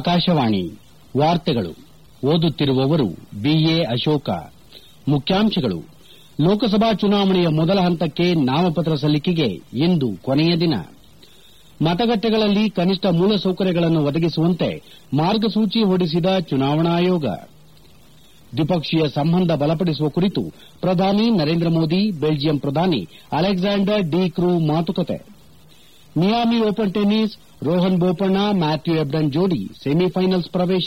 ಆಕಾಶವಾಣಿ ವಾರ್ತೆಗಳು ಓದುತ್ತಿರುವವರು ಬಿಎ ಅಶೋಕ ಮುಖ್ಯಾಂಶಗಳು ಲೋಕಸಭಾ ಚುನಾವಣೆಯ ಮೊದಲ ಹಂತಕ್ಕೆ ನಾಮಪತ್ರ ಸಲ್ಲಿಕೆಗೆ ಇಂದು ಕೊನೆಯ ದಿನ ಮತಗಟ್ಟೆಗಳಲ್ಲಿ ಕನಿಷ್ಠ ಮೂಲಸೌಕರ್ಯಗಳನ್ನು ಒದಗಿಸುವಂತೆ ಮಾರ್ಗಸೂಚಿ ಹೊರಡಿಸಿದ ಚುನಾವಣಾ ಆಯೋಗ ದ್ವಿಪಕ್ಷೀಯ ಸಂಬಂಧ ಬಲಪಡಿಸುವ ಕುರಿತು ಪ್ರಧಾನಿ ನರೇಂದ್ರ ಮೋದಿ ಬೆಲ್ಜಿಯಂ ಪ್ರಧಾನಿ ಅಲೆಕ್ಸಾಂಡರ್ ಡಿ ಕ್ರೂ ಮಾತುಕತೆ Miami Open tennis Rohan Bopanna Matthew Ebden ಜೋಡಿ ಸೆಮಿಫೈನಲ್ಸ್ ಪ್ರವೇಶ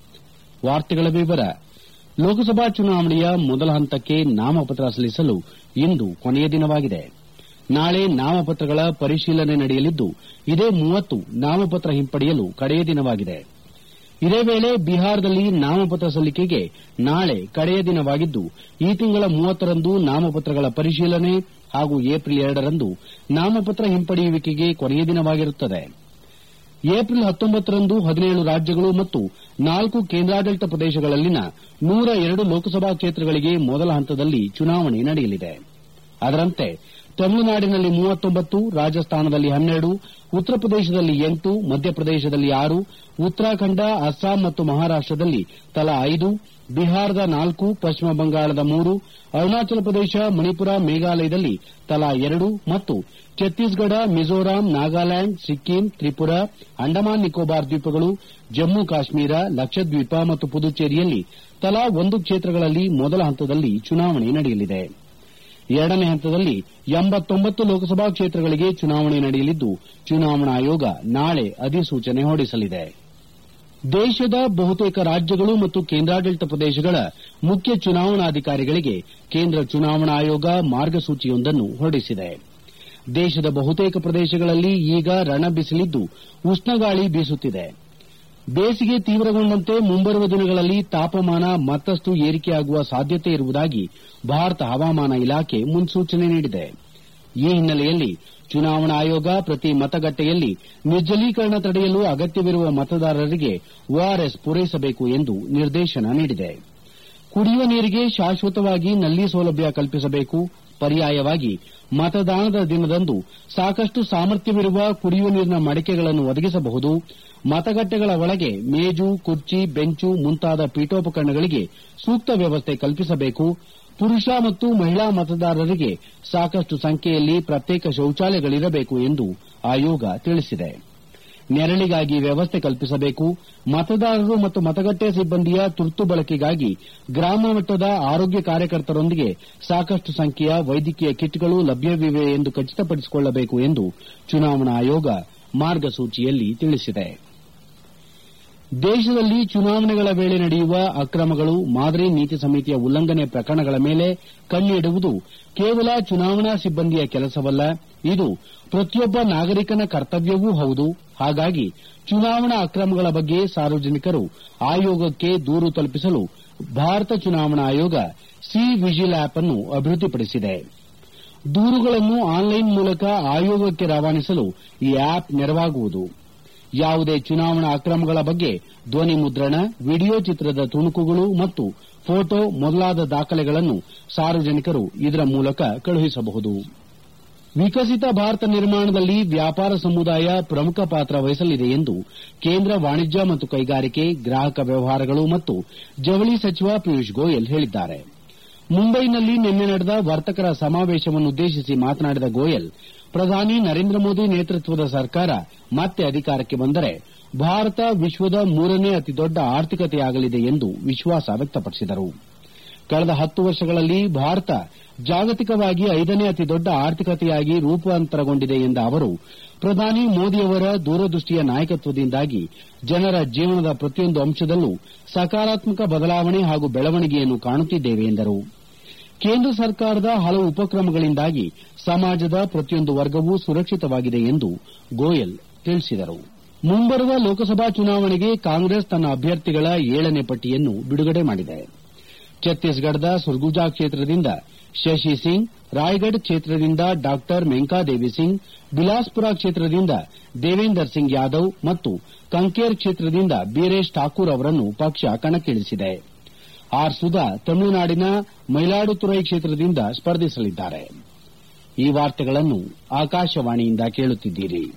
ಲೋಕಸಭಾ ಚುನಾವಣೆಯ ಮೊದಲ ಹಂತಕ್ಕೆ ನಾಮಪತ್ರ ಸಲ್ಲಿಸಲು ಇಂದು ಕೊನೆಯ ದಿನವಾಗಿದೆ ನಾಳೆ ನಾಮಪತ್ರಗಳ ಪರಿಶೀಲನೆ ನಡೆಯಲಿದ್ದು ಇದೇ ನಾಮಪತ್ರ ಹಿಂಪಡೆಯಲು ಕಡೆಯ ದಿನವಾಗಿದೆ ಇದೇ ವೇಳೆ ಬಿಹಾರದಲ್ಲಿ ನಾಮಪತ್ರ ಸಲ್ಲಿಕೆಗೆ ನಾಳೆ ಕಡೆಯ ದಿನವಾಗಿದ್ದು ಈ ತಿಂಗಳ ರಂದು ನಾಮಪತ್ರಗಳ ಪರಿಶೀಲನೆ ಹಾಗೂ ಏಪ್ರಿಲ್ ಎರಡರಂದು ನಾಮಪತ್ರ ಹಿಂಪಡೆಯುವಿಕೆಗೆ ಕೊನೆಯ ದಿನವಾಗಿರುತ್ತದೆ ಏಪ್ರಿಲ್ ರಂದು ಹದಿನೇಳು ರಾಜ್ಯಗಳು ಮತ್ತು ನಾಲ್ಕು ಕೇಂದ್ರಾಡಳಿತ ಪ್ರದೇಶಗಳಲ್ಲಿನ ನೂರ ಎರಡು ಲೋಕಸಭಾ ಕ್ಷೇತ್ರಗಳಿಗೆ ಮೊದಲ ಹಂತದಲ್ಲಿ ಚುನಾವಣೆ ನಡೆಯಲಿದೆ ಅದರಂತೆ ತಮಿಳುನಾಡಿನಲ್ಲಿ ರಾಜಸ್ಥಾನದಲ್ಲಿ ಹನ್ನೆರಡು ಉತ್ತರ ಪ್ರದೇಶದಲ್ಲಿ ಎಂಟು ಮಧ್ಯಪ್ರದೇಶದಲ್ಲಿ ಆರು ಉತ್ತರಾಖಂಡ ಅಸ್ಸಾಂ ಮತ್ತು ಮಹಾರಾಷ್ಟದಲ್ಲಿ ತಲಾ ಐದು ಬಿಹಾರದ ನಾಲ್ಕು ಪಶ್ಚಿಮ ಬಂಗಾಳದ ಮೂರು ಅರುಣಾಚಲ ಪ್ರದೇಶ ಮಣಿಪುರ ಮೇಘಾಲಯದಲ್ಲಿ ತಲಾ ಎರಡು ಮತ್ತು ಛತ್ತೀಸ್ಗಢ ಮಿಜೋರಾಂ ನಾಗಾಲ್ಯಾಂಡ್ ಸಿಕ್ಕಿಂ ತ್ರಿಪುರಾ ಅಂಡಮಾನ್ ನಿಕೋಬಾರ್ ದ್ವೀಪಗಳು ಜಮ್ಮು ಕಾಶ್ಮೀರ ಲಕ್ಷದ್ವೀಪ ಮತ್ತು ಪುದುಚೇರಿಯಲ್ಲಿ ತಲಾ ಒಂದು ಕ್ಷೇತ್ರಗಳಲ್ಲಿ ಮೊದಲ ಹಂತದಲ್ಲಿ ಚುನಾವಣೆ ನಡೆಯಲಿದೆ ಎರಡನೇ ಹಂತದಲ್ಲಿ ಲೋಕಸಭಾ ಕ್ಷೇತ್ರಗಳಿಗೆ ಚುನಾವಣೆ ನಡೆಯಲಿದ್ದು ಚುನಾವಣಾ ಆಯೋಗ ನಾಳೆ ಅಧಿಸೂಚನೆ ಹೊರಡಿಸಲಿದೆ ದೇಶದ ಬಹುತೇಕ ರಾಜ್ಯಗಳು ಮತ್ತು ಕೇಂದ್ರಾಡಳಿತ ಪ್ರದೇಶಗಳ ಮುಖ್ಯ ಚುನಾವಣಾಧಿಕಾರಿಗಳಿಗೆ ಕೇಂದ್ರ ಚುನಾವಣಾ ಆಯೋಗ ಮಾರ್ಗಸೂಚಿಯೊಂದನ್ನು ಹೊರಡಿಸಿದೆ ದೇಶದ ಬಹುತೇಕ ಪ್ರದೇಶಗಳಲ್ಲಿ ಈಗ ರಣಬಿಸಿಲಿದ್ದು ಉಷ್ಣಗಾಳಿ ಬೀಸುತ್ತಿದೆ ಬೇಸಿಗೆ ತೀವ್ರಗೊಂಡಂತೆ ಮುಂಬರುವ ದಿನಗಳಲ್ಲಿ ತಾಪಮಾನ ಮತ್ತಷ್ಟು ಏರಿಕೆಯಾಗುವ ಸಾಧ್ಯತೆ ಇರುವುದಾಗಿ ಭಾರತ ಹವಾಮಾನ ಇಲಾಖೆ ಮುನ್ಸೂಚನೆ ನೀಡಿದೆ ಈ ಹಿನ್ನೆಲೆಯಲ್ಲಿ ಚುನಾವಣಾ ಆಯೋಗ ಪ್ರತಿ ಮತಗಟ್ಟೆಯಲ್ಲಿ ನಿರ್ಜಲೀಕರಣ ತಡೆಯಲು ಅಗತ್ಯವಿರುವ ಮತದಾರರಿಗೆ ಒಆರ್ಎಸ್ ಪೂರೈಸಬೇಕು ಎಂದು ನಿರ್ದೇಶನ ನೀಡಿದೆ ಕುಡಿಯುವ ನೀರಿಗೆ ಶಾಶ್ವತವಾಗಿ ನಲ್ಲಿ ಸೌಲಭ್ಯ ಕಲ್ಪಿಸಬೇಕು ಪರ್ಯಾಯವಾಗಿ ಮತದಾನದ ದಿನದಂದು ಸಾಕಷ್ಟು ಸಾಮರ್ಥ್ಯವಿರುವ ಕುಡಿಯುವ ನೀರಿನ ಮಡಿಕೆಗಳನ್ನು ಒದಗಿಸಬಹುದು ಮತಗಟ್ಟೆಗಳ ಒಳಗೆ ಮೇಜು ಕುರ್ಚಿ ಬೆಂಚು ಮುಂತಾದ ಪೀಠೋಪಕರಣಗಳಿಗೆ ಸೂಕ್ತ ವ್ಯವಸ್ಥೆ ಕಲ್ಪಿಸಬೇಕು ಪುರುಷ ಮತ್ತು ಮಹಿಳಾ ಮತದಾರರಿಗೆ ಸಾಕಷ್ಟು ಸಂಖ್ಯೆಯಲ್ಲಿ ಪ್ರತ್ಯೇಕ ಶೌಚಾಲಯಗಳಿರಬೇಕು ಎಂದು ಆಯೋಗ ತಿಳಿಸಿದೆ ನೆರಳಿಗಾಗಿ ವ್ಯವಸ್ಥೆ ಕಲ್ಪಿಸಬೇಕು ಮತದಾರರು ಮತ್ತು ಮತಗಟ್ಟೆ ಸಿಬ್ಬಂದಿಯ ತುರ್ತು ಬಳಕೆಗಾಗಿ ಗ್ರಾಮ ಮಟ್ಟದ ಆರೋಗ್ಯ ಕಾರ್ಯಕರ್ತರೊಂದಿಗೆ ಸಾಕಷ್ಟು ಸಂಖ್ಯೆಯ ವೈದ್ಯಕೀಯ ಕಿಟ್ಗಳು ಲಭ್ಯವಿವೆ ಎಂದು ಖಚಿತಪಡಿಸಿಕೊಳ್ಳಬೇಕು ಎಂದು ಚುನಾವಣಾ ಆಯೋಗ ಮಾರ್ಗಸೂಚಿಯಲ್ಲಿ ತಿಳಿಸಿದೆ ದೇಶದಲ್ಲಿ ಚುನಾವಣೆಗಳ ವೇಳೆ ನಡೆಯುವ ಅಕ್ರಮಗಳು ಮಾದರಿ ನೀತಿ ಸಂಹಿತೆಯ ಉಲ್ಲಂಘನೆ ಪ್ರಕರಣಗಳ ಮೇಲೆ ಕಣ್ಣಿಡುವುದು ಕೇವಲ ಚುನಾವಣಾ ಸಿಬ್ಬಂದಿಯ ಕೆಲಸವಲ್ಲ ಇದು ಪ್ರತಿಯೊಬ್ಬ ನಾಗರಿಕನ ಕರ್ತವ್ಯವೂ ಹೌದು ಹಾಗಾಗಿ ಚುನಾವಣಾ ಅಕ್ರಮಗಳ ಬಗ್ಗೆ ಸಾರ್ವಜನಿಕರು ಆಯೋಗಕ್ಕೆ ದೂರು ತಲುಪಿಸಲು ಭಾರತ ಚುನಾವಣಾ ಆಯೋಗ ಸಿ ವಿಜಿಲ್ ಆಪ್ ಅನ್ನು ಅಭಿವೃದ್ದಿಪಡಿಸಿದೆ ದೂರುಗಳನ್ನು ಆನ್ಲೈನ್ ಮೂಲಕ ಆಯೋಗಕ್ಕೆ ರವಾನಿಸಲು ಈ ಆಪ್ ನೆರವಾಗುವುದು ಯಾವುದೇ ಚುನಾವಣಾ ಅಕ್ರಮಗಳ ಬಗ್ಗೆ ಧ್ವನಿ ಮುದ್ರಣ ವಿಡಿಯೋ ಚಿತ್ರದ ತುಣುಕುಗಳು ಮತ್ತು ಫೋಟೋ ಮೊದಲಾದ ದಾಖಲೆಗಳನ್ನು ಸಾರ್ವಜನಿಕರು ಇದರ ಮೂಲಕ ಕಳುಹಿಸಬಹುದು ವಿಕಸಿತ ಭಾರತ ನಿರ್ಮಾಣದಲ್ಲಿ ವ್ಯಾಪಾರ ಸಮುದಾಯ ಪ್ರಮುಖ ಪಾತ್ರ ವಹಿಸಲಿದೆ ಎಂದು ಕೇಂದ್ರ ವಾಣಿಜ್ಯ ಮತ್ತು ಕೈಗಾರಿಕೆ ಗ್ರಾಹಕ ವ್ಯವಹಾರಗಳು ಮತ್ತು ಜವಳಿ ಸಚಿವ ಪಿಯೂಷ್ ಗೋಯಲ್ ಹೇಳಿದ್ದಾರೆ ಮುಂಬೈನಲ್ಲಿ ನಿನ್ನೆ ನಡೆದ ವರ್ತಕರ ಸಮಾವೇಶವನ್ನುದ್ದೇಶಿಸಿ ಮಾತನಾಡಿದ ಗೋಯಲ್ ಪ್ರಧಾನಿ ನರೇಂದ್ರ ಮೋದಿ ನೇತೃತ್ವದ ಸರ್ಕಾರ ಮತ್ತೆ ಅಧಿಕಾರಕ್ಕೆ ಬಂದರೆ ಭಾರತ ವಿಶ್ವದ ಮೂರನೇ ಅತಿದೊಡ್ಡ ಆರ್ಥಿಕತೆಯಾಗಲಿದೆ ಎಂದು ವಿಶ್ವಾಸ ವ್ಯಕ್ತಪಡಿಸಿದರು ಕಳೆದ ಹತ್ತು ವರ್ಷಗಳಲ್ಲಿ ಭಾರತ ಜಾಗತಿಕವಾಗಿ ಐದನೇ ಅತಿದೊಡ್ಡ ಆರ್ಥಿಕತೆಯಾಗಿ ರೂಪಾಂತರಗೊಂಡಿದೆ ಎಂದ ಅವರು ಪ್ರಧಾನಿ ಮೋದಿಯವರ ದೂರದೃಷ್ಟಿಯ ನಾಯಕತ್ವದಿಂದಾಗಿ ಜನರ ಜೀವನದ ಪ್ರತಿಯೊಂದು ಅಂಶದಲ್ಲೂ ಸಕಾರಾತ್ಮಕ ಬದಲಾವಣೆ ಹಾಗೂ ಬೆಳವಣಿಗೆಯನ್ನು ಕಾಣುತ್ತಿದ್ದೇವೆ ಎಂದರು ಕೇಂದ್ರ ಸರ್ಕಾರದ ಹಲವು ಉಪಕ್ರಮಗಳಿಂದಾಗಿ ಸಮಾಜದ ಪ್ರತಿಯೊಂದು ವರ್ಗವೂ ಸುರಕ್ಷಿತವಾಗಿದೆ ಎಂದು ಗೋಯಲ್ ತಿಳಿಸಿದರು ಮುಂಬರುವ ಲೋಕಸಭಾ ಚುನಾವಣೆಗೆ ಕಾಂಗ್ರೆಸ್ ತನ್ನ ಅಭ್ಯರ್ಥಿಗಳ ಏಳನೇ ಪಟ್ಟಿಯನ್ನು ಬಿಡುಗಡೆ ಮಾಡಿದೆ ಛತ್ತೀಸ್ಗಢದ ಸುರ್ಗುಜಾ ಕ್ಷೇತ್ರದಿಂದ ಶಶಿ ಸಿಂಗ್ ರಾಯ್ಗಢ್ ಕ್ಷೇತ್ರದಿಂದ ಡಾ ಮೆಂಕಾದೇವಿ ಸಿಂಗ್ ಬಿಲಾಸ್ಪುರ ಕ್ಷೇತ್ರದಿಂದ ದೇವೇಂದರ್ ಸಿಂಗ್ ಯಾದವ್ ಮತ್ತು ಕಂಕೇರ್ ಕ್ಷೇತ್ರದಿಂದ ಬೀರೇಶ್ ಠಾಕೂರ್ ಅವರನ್ನು ಪಕ್ಷ ಕಣಕ್ಕಿಳಿಸಿದೆ ಆರ್ ಸುಧಾ ತಮಿಳುನಾಡಿನ ಮಯಿಲಾಡುತುರೈ ಕ್ಷೇತ್ರದಿಂದ ಸ್ಪರ್ಧಿಸಲಿದ್ದಾರೆ ಈ ವಾರ್ತೆಗಳನ್ನು ಆಕಾಶವಾಣಿಯಿಂದ ಕೇಳುತ್ತಿದ್ದೀರಿ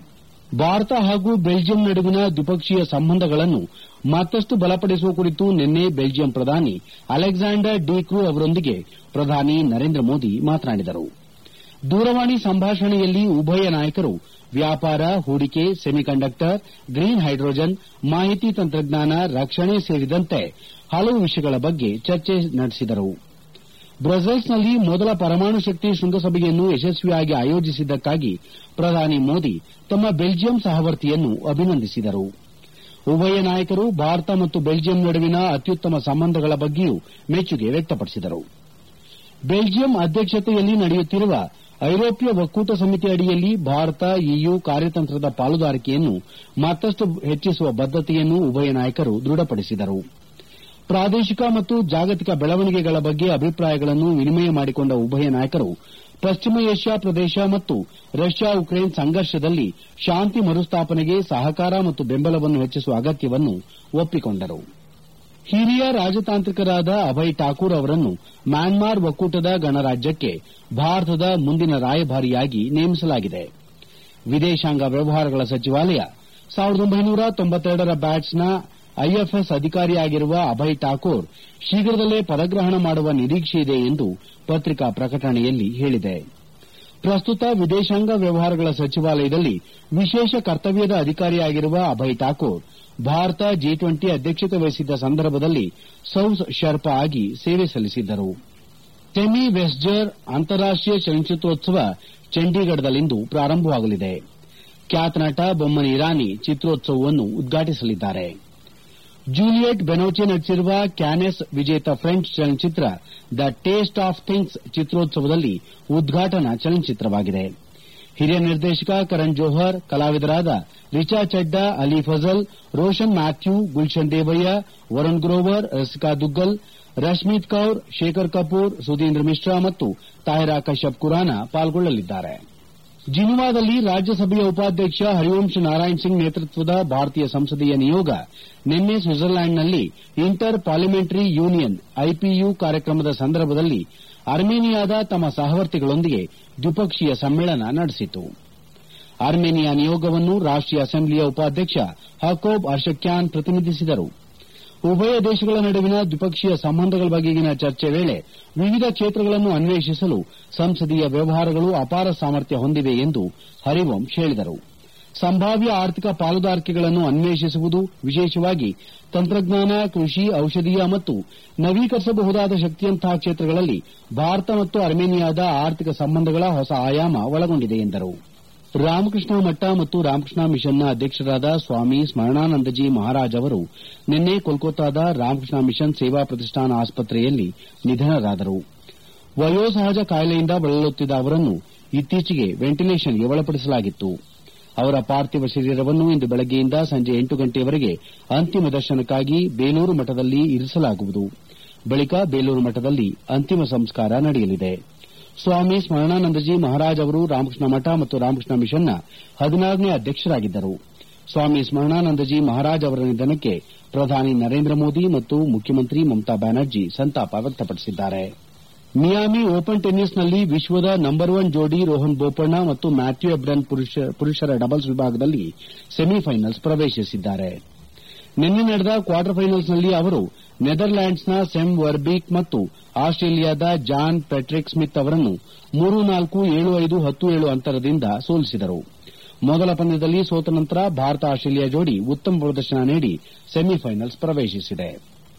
ಭಾರತ ಹಾಗೂ ಬೆಲ್ಜಿಯಂ ನಡುವಿನ ದ್ವಿಪಕ್ಷೀಯ ಸಂಬಂಧಗಳನ್ನು ಮತ್ತಷ್ಟು ಬಲಪಡಿಸುವ ಕುರಿತು ನಿನ್ನೆ ಬೆಲ್ಜಿಯಂ ಪ್ರಧಾನಿ ಅಲೆಕ್ಸಾಂಡರ್ ಡಿ ಕ್ರೂ ಅವರೊಂದಿಗೆ ಪ್ರಧಾನಿ ನರೇಂದ್ರ ಮೋದಿ ಮಾತನಾಡಿದರು ದೂರವಾಣಿ ಸಂಭಾಷಣೆಯಲ್ಲಿ ಉಭಯ ನಾಯಕರು ವ್ಯಾಪಾರ ಹೂಡಿಕೆ ಸೆಮಿಕಂಡಕ್ಟರ್ ಗ್ರೀನ್ ಹೈಡ್ರೋಜನ್ ಮಾಹಿತಿ ತಂತ್ರಜ್ಞಾನ ರಕ್ಷಣೆ ಸೇರಿದಂತೆ ಹಲವು ವಿಷಯಗಳ ಬಗ್ಗೆ ಚರ್ಚೆ ನಡೆಸಿದರು ಬ್ರಸೆಲ್ಸ್ನಲ್ಲಿ ಮೊದಲ ಪರಮಾಣು ಶಕ್ತಿ ಶೃಂಗಸಭೆಯನ್ನು ಯಶಸ್ವಿಯಾಗಿ ಆಯೋಜಿಸಿದ್ದಕ್ಕಾಗಿ ಪ್ರಧಾನಿ ಮೋದಿ ತಮ್ಮ ಬೆಲ್ಜಿಯಂ ಸಹವರ್ತಿಯನ್ನು ಅಭಿನಂದಿಸಿದರು ಉಭಯ ನಾಯಕರು ಭಾರತ ಮತ್ತು ಬೆಲ್ಜಿಯಂ ನಡುವಿನ ಅತ್ಯುತ್ತಮ ಸಂಬಂಧಗಳ ಬಗ್ಗೆಯೂ ಮೆಚ್ಚುಗೆ ವ್ಯಕ್ತಪಡಿಸಿದರು ಬೆಲ್ಜಿಯಂ ಅಧ್ಯಕ್ಷತೆಯಲ್ಲಿ ನಡೆಯುತ್ತಿರುವ ಐರೋಪ್ಯ ಒಕ್ಕೂಟ ಸಮಿತಿ ಅಡಿಯಲ್ಲಿ ಭಾರತ ಇಯು ಕಾರ್ಯತಂತ್ರದ ಪಾಲುದಾರಿಕೆಯನ್ನು ಮತ್ತಷ್ಟು ಹೆಚ್ಚಿಸುವ ಬದ್ದತೆಯನ್ನು ಉಭಯ ನಾಯಕರು ದೃಢಪಡಿಸಿದರು ಪ್ರಾದೇಶಿಕ ಮತ್ತು ಜಾಗತಿಕ ಬೆಳವಣಿಗೆಗಳ ಬಗ್ಗೆ ಅಭಿಪ್ರಾಯಗಳನ್ನು ವಿನಿಮಯ ಮಾಡಿಕೊಂಡ ಉಭಯ ನಾಯಕರು ಪಶ್ಚಿಮ ಏಷ್ಯಾ ಪ್ರದೇಶ ಮತ್ತು ರಷ್ಯಾ ಉಕ್ರೇನ್ ಸಂಘರ್ಷದಲ್ಲಿ ಶಾಂತಿ ಮರುಸ್ಥಾಪನೆಗೆ ಸಹಕಾರ ಮತ್ತು ಬೆಂಬಲವನ್ನು ಹೆಚ್ಚಿಸುವ ಅಗತ್ಯವನ್ನು ಒಪ್ಪಿಕೊಂಡರು ಹಿರಿಯ ರಾಜತಾಂತ್ರಿಕರಾದ ಅಭಯ್ ಠಾಕೂರ್ ಅವರನ್ನು ಮ್ಯಾನ್ಮಾರ್ ಒಕ್ಕೂಟದ ಗಣರಾಜ್ಯಕ್ಕೆ ಭಾರತದ ಮುಂದಿನ ರಾಯಭಾರಿಯಾಗಿ ನೇಮಿಸಲಾಗಿದೆ ವಿದೇಶಾಂಗ ವ್ಯವಹಾರಗಳ ಸಚಿವಾಲಯ ರ ಬ್ಯಾಚ್ನ ಐಎಫ್ಎಸ್ ಅಧಿಕಾರಿಯಾಗಿರುವ ಅಭಯ್ ಠಾಕೂರ್ ಶೀಘ್ರದಲ್ಲೇ ಪದಗ್ರಹಣ ಮಾಡುವ ನಿರೀಕ್ಷೆಯಿದೆ ಎಂದು ಪತ್ರಿಕಾ ಪ್ರಕಟಣೆಯಲ್ಲಿ ಹೇಳಿದೆ ಪ್ರಸ್ತುತ ವಿದೇಶಾಂಗ ವ್ಯವಹಾರಗಳ ಸಚಿವಾಲಯದಲ್ಲಿ ವಿಶೇಷ ಕರ್ತವ್ಯದ ಅಧಿಕಾರಿಯಾಗಿರುವ ಅಭಯ್ ಠಾಕೂರ್ ಭಾರತ ಜಿ ಟ್ವೆಂಟಿ ಅಧ್ಯಕ್ಷತೆ ವಹಿಸಿದ್ದ ಸಂದರ್ಭದಲ್ಲಿ ಸೌಸ್ ಶೆರ್ಪಾ ಆಗಿ ಸೇವೆ ಸಲ್ಲಿಸಿದ್ದರು ಸೆಮಿ ವೆಸ್ಟ್ಜರ್ ಅಂತಾರಾಷ್ಟೀಯ ಚಲನಚಿತ್ರೋತ್ಸವ ಚಂಡೀಗಢದಲ್ಲಿಂದು ಪ್ರಾರಂಭವಾಗಲಿದೆ ಖ್ಯಾತ ನಟ ಬೊಮ್ಮನ ಇರಾನಿ ಚಿತ್ರೋತ್ಸವವನ್ನು ಉದ್ಘಾಟಿಸಲಿದ್ದಾರೆ ಜೂಲಿಯೆಟ್ ಬೆನೌಚೆ ನಟಿಸಿರುವ ಕ್ಯಾನೆಸ್ ವಿಜೇತ ಫ್ರೆಂಚ್ ಚಲನಚಿತ್ರ ದ ಟೇಸ್ಟ್ ಆಫ್ ಥಿಂಗ್ಸ್ ಚಿತ್ರೋತ್ಸವದಲ್ಲಿ ಉದ್ಘಾಟನಾ ಚಲನಚಿತ್ರವಾಗಿದೆ ಹಿರಿಯ ನಿರ್ದೇಶಕ ಕರಣ್ ಜೋಹರ್ ಕಲಾವಿದರಾದ ರಿಚಾ ಚಡ್ಡಾ ಅಲಿ ಫಜಲ್ ರೋಷನ್ ಮ್ಯಾಥ್ಯೂ ಗುಲ್ಶನ್ ದೇವಯ್ಯ ವರುಣ್ ಗ್ರೋವರ್ ರಸಿಕಾ ದುಗ್ಗಲ್ ರಶ್ಮೀತ್ ಕೌರ್ ಶೇಖರ್ ಕಪೂರ್ ಸುಧೀಂದ್ರ ಮಿಶ್ರಾ ಮತ್ತು ತಾಹಿರಾ ಕಶ್ಯಪ್ ಖುರಾನ ಪಾಲ್ಗೊಳ್ಳಲಿದ್ದಾರೆ ಜಿನಿವಾದಲ್ಲಿ ರಾಜ್ಯಸಭೆಯ ಉಪಾಧ್ಯಕ್ಷ ಹರಿವಂಶ್ ನಾರಾಯಣ್ ಸಿಂಗ್ ನೇತೃತ್ವದ ಭಾರತೀಯ ಸಂಸದೀಯ ನಿಯೋಗ ನಿನ್ನೆ ಸ್ವಿಟ್ಜರ್ಲ್ಯಾಂಡ್ನಲ್ಲಿ ಇಂಟರ್ ಪಾರ್ಲಿಮೆಂಟರಿ ಯೂನಿಯನ್ ಐಪಿಯು ಕಾರ್ಯಕ್ರಮದ ಸಂದರ್ಭದಲ್ಲಿ ಅರ್ಮೇನಿಯಾದ ತಮ್ಮ ಸಹವರ್ತಿಗಳೊಂದಿಗೆ ದ್ವಿಪಕ್ಷೀಯ ಸಮ್ಮೇಳನ ನಡೆಸಿತು ಅರ್ಮೇನಿಯಾ ನಿಯೋಗವನ್ನು ರಾಷ್ಟೀಯ ಅಸೆಂಬ್ಲಿಯ ಉಪಾಧ್ಯಕ್ಷ ಹಕೋಬ್ ಅರ್ಷಕ್ಯಾನ್ ಪ್ರತಿನಿಧಿಸಿದರು ಉಭಯ ದೇಶಗಳ ನಡುವಿನ ದ್ವಿಪಕ್ಷೀಯ ಸಂಬಂಧಗಳ ಬಗೆಗಿನ ಚರ್ಚೆ ವೇಳೆ ವಿವಿಧ ಕ್ಷೇತ್ರಗಳನ್ನು ಅನ್ವೇಷಿಸಲು ಸಂಸದೀಯ ವ್ಯವಹಾರಗಳು ಅಪಾರ ಸಾಮರ್ಥ್ಯ ಹೊಂದಿವೆ ಎಂದು ಹರಿವಂಶ್ ಹೇಳಿದರು ಸಂಭಾವ್ಯ ಆರ್ಥಿಕ ಪಾಲುದಾರಿಕೆಗಳನ್ನು ಅನ್ವೇಷಿಸುವುದು ವಿಶೇಷವಾಗಿ ತಂತ್ರಜ್ಞಾನ ಕೃಷಿ ಔಷಧೀಯ ಮತ್ತು ನವೀಕರಿಸಬಹುದಾದ ಶಕ್ತಿಯಂತಹ ಕ್ಷೇತ್ರಗಳಲ್ಲಿ ಭಾರತ ಮತ್ತು ಅರ್ಮೇನಿಯಾದ ಆರ್ಥಿಕ ಸಂಬಂಧಗಳ ಹೊಸ ಆಯಾಮ ಒಳಗೊಂಡಿದೆ ಎಂದರು ರಾಮಕೃಷ್ಣ ಮಠ ಮತ್ತು ರಾಮಕೃಷ್ಣ ಮಿಷನ್ನ ಅಧ್ಯಕ್ಷರಾದ ಸ್ವಾಮಿ ಸ್ಮರಣಾನಂದಜಿ ಮಹಾರಾಜ್ ಅವರು ನಿನ್ನೆ ಕೋಲ್ಕತ್ತಾದ ರಾಮಕೃಷ್ಣ ಮಿಷನ್ ಸೇವಾ ಪ್ರತಿಷ್ಠಾನ ಆಸ್ಪತ್ರೆಯಲ್ಲಿ ನಿಧನರಾದರು ವಯೋಸಹಜ ಕಾಯಿಲೆಯಿಂದ ಬಳಲುತ್ತಿದ್ದ ಅವರನ್ನು ಇತ್ತೀಚೆಗೆ ವೆಂಟಿಲೇಷನ್ಗೆ ಒಳಪಡಿಸಲಾಗಿತ್ತು ಅವರ ಪಾರ್ಥಿವ ಶರೀರವನ್ನು ಇಂದು ಬೆಳಗ್ಗೆಯಿಂದ ಸಂಜೆ ಎಂಟು ಗಂಟೆಯವರೆಗೆ ಅಂತಿಮ ದರ್ಶನಕ್ಕಾಗಿ ಬೇಲೂರು ಮಠದಲ್ಲಿ ಇರಿಸಲಾಗುವುದು ಬಳಿಕ ಬೇಲೂರು ಮಠದಲ್ಲಿ ಅಂತಿಮ ಸಂಸ್ಕಾರ ನಡೆಯಲಿದೆ ಸ್ವಾಮಿ ಸ್ಮರಣಾನಂದಜಿ ಮಹಾರಾಜ್ ಅವರು ರಾಮಕೃಷ್ಣ ಮಠ ಮತ್ತು ರಾಮಕೃಷ್ಣ ಮಿಷನ್ನ ಹದಿನಾರನೇ ಅಧ್ಯಕ್ಷರಾಗಿದ್ದರು ಸ್ವಾಮಿ ಸ್ಮರಣಾನಂದಜಿ ಮಹಾರಾಜ್ ಅವರ ನಿಧನಕ್ಕೆ ಪ್ರಧಾನಿ ನರೇಂದ್ರ ಮೋದಿ ಮತ್ತು ಮುಖ್ಯಮಂತ್ರಿ ಮಮತಾ ಬ್ಯಾನರ್ಜಿ ಸಂತಾಪ ವ್ಯಕ್ತಪಡಿಸಿದ್ದಾರೆ ಮಿಯಾಮಿ ಓಪನ್ ಟೆನ್ನಿಸ್ನಲ್ಲಿ ವಿಶ್ವದ ನಂಬರ್ ಒನ್ ಜೋಡಿ ರೋಹನ್ ಬೋಪಣ್ಣ ಮತ್ತು ಮ್ಯಾಥ್ಯೂ ಎಬ್ಡನ್ ಪುರುಷರ ಡಬಲ್ಸ್ ವಿಭಾಗದಲ್ಲಿ ಸೆಮಿಫೈನಲ್ಸ್ ಪ್ರವೇಶಿಸಿದ್ದಾರೆ ನಿನ್ನೆ ನಡೆದ ಕ್ವಾರ್ಟರ್ ಫೈನಲ್ಸ್ನಲ್ಲಿ ಅವರು ನೆದರ್ಲ್ಯಾಂಡ್ಸ್ನ ಸೆಮ್ ವರ್ಬೀಕ್ ಮತ್ತು ಆಸ್ಟ್ರೇಲಿಯಾದ ಜಾನ್ ಪೆಟ್ರಿಕ್ ಸ್ಮಿತ್ ಅವರನ್ನು ಮೂರು ನಾಲ್ಕು ಏಳು ಐದು ಹತ್ತು ಏಳು ಅಂತರದಿಂದ ಸೋಲಿಸಿದರು ಮೊದಲ ಪಂದ್ಯದಲ್ಲಿ ಸೋತ ನಂತರ ಭಾರತ ಆಸ್ಟ್ರೇಲಿಯಾ ಜೋಡಿ ಉತ್ತಮ ಪ್ರದರ್ಶನ ನೀಡಿ ಸೆಮಿಫೈನಲ್ಸ್ ಪ್ರವೇಶಿಸಿದೆ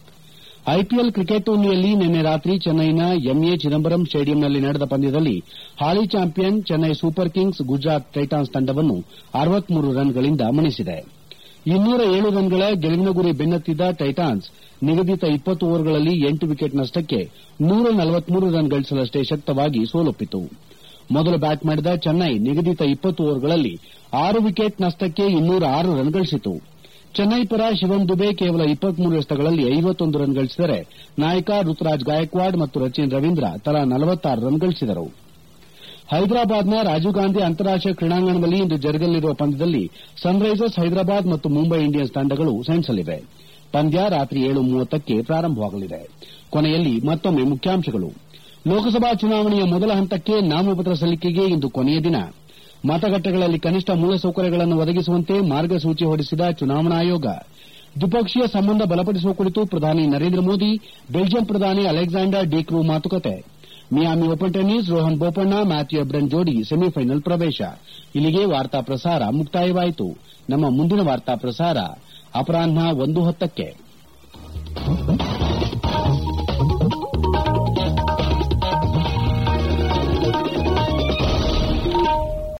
ಐಪಿಎಲ್ ಕ್ರಿಕೆಟ್ ಟೂರ್ನಿಯಲ್ಲಿ ನಿನ್ನೆ ರಾತ್ರಿ ಚೆನ್ನೈನ ಎಂಎ ಚಿದಂಬರಂ ಸ್ಟೇಡಿಯಂನಲ್ಲಿ ನಡೆದ ಪಂದ್ಯದಲ್ಲಿ ಹಾಲಿ champion Chennai Super Kings Gujarat Titans ತಂಡವನ್ನು ರನ್ಗಳಿಂದ ಮಣಿಸಿದೆ ಇನ್ನೂರ ಏಳು ರನ್ಗಳ ಗೆಲುವಿನ ಗುರಿ ಬೆನ್ನತ್ತಿದ್ದ ಟೈಟಾನ್ಸ್ ನಿಗದಿತ ಇಪ್ಪತ್ತು ಓವರ್ಗಳಲ್ಲಿ ಎಂಟು ವಿಕೆಟ್ ನಷ್ಟಕ್ಕೆ ನೂರ ನಲವತ್ಮೂರು ರನ್ ಗಳಿಸಲಷ್ಟೇ ಶಕ್ತವಾಗಿ ಸೋಲೊಪ್ಪಿತು ಮೊದಲು ಬ್ಯಾಟ್ ಮಾಡಿದ ಚೆನ್ನೈ ನಿಗದಿತ ಇಪ್ಪತ್ತು ಓವರ್ಗಳಲ್ಲಿ ಆರು ವಿಕೆಟ್ ನಷ್ಟಕ್ಕೆ ಇನ್ನೂರ ಆರು ರನ್ ಗಳಿಸಿತು ಚೆನ್ನೈ ಪರ ಶಿವಂ ದುಬೆ ಕೇವಲ ಇಪ್ಪತ್ಮೂರು ಎಸೆತಗಳಲ್ಲಿ ಐವತ್ತೊಂದು ರನ್ ಗಳಿಸಿದರೆ ನಾಯಕ ಋತುರಾಜ್ ಗಾಯಕ್ವಾಡ್ ಮತ್ತು ರಚಿನ್ ರವೀಂದ್ರ ತಲಾ ನಲವತ್ತಾರು ರನ್ ಗಳಿಸಿದರು ಹೈದರಾಬಾದ್ನ ರಾಜೀವ್ ಗಾಂಧಿ ಅಂತಾರಾಷ್ಟೀಯ ಕ್ರೀಡಾಂಗಣದಲ್ಲಿ ಇಂದು ಜರುಗಲಿರುವ ಪಂದ್ಯದಲ್ಲಿ ಸನ್ರೈಸರ್ಸ್ ಹೈದರಾಬಾದ್ ಮತ್ತು ಮುಂಬೈ ಇಂಡಿಯನ್ಸ್ ತಂಡಗಳು ಸೆಣಸಲಿವೆ ಪಂದ್ಯ ರಾತ್ರಿ ಏಳು ಮೂವತ್ತಕ್ಕೆ ಪ್ರಾರಂಭವಾಗಲಿದೆ ಕೊನೆಯಲ್ಲಿ ಮತ್ತೊಮ್ಮೆ ಮುಖ್ಯಾಂಶಗಳು ಲೋಕಸಭಾ ಚುನಾವಣೆಯ ಮೊದಲ ಹಂತಕ್ಕೆ ನಾಮಪತ್ರ ಸಲ್ಲಿಕೆಗೆ ಇಂದು ಕೊನೆಯ ದಿನ ಮತಗಟ್ಟೆಗಳಲ್ಲಿ ಕನಿಷ್ಠ ಮೂಲಸೌಕರ್ಯಗಳನ್ನು ಒದಗಿಸುವಂತೆ ಮಾರ್ಗಸೂಚಿ ಹೊರಡಿಸಿದ ಚುನಾವಣಾ ಆಯೋಗ ದ್ವಿಪಕ್ಷೀಯ ಸಂಬಂಧ ಬಲಪಡಿಸುವ ಕುರಿತು ಪ್ರಧಾನಿ ನರೇಂದ್ರ ಮೋದಿ ಬೆಲ್ಜಿಯಂ ಪ್ರಧಾನಿ ಅಲೆಕ್ಸಾಂಡರ್ ಡಿ ಕ್ರೂ ಮಾತುಕತೆ Miami Open tennis Rohan Bopanna Matthew Ebden ಜೋಡಿ ಸೆಮಿಫೈನಲ್ ಪ್ರವೇಶ ಇಲ್ಲಿಗೆ ವಾರ್ತಾ ಪ್ರಸಾರ ಮುಕ್ತಾಯವಾಯಿತು ನಮ್ಮ ಮುಂದಿನ ವಾರ್ತಾ ಪ್ರಸಾರ ಅಪರಾಹ್ನ ಒಂದು ಹತ್ತಕ್ಕೆ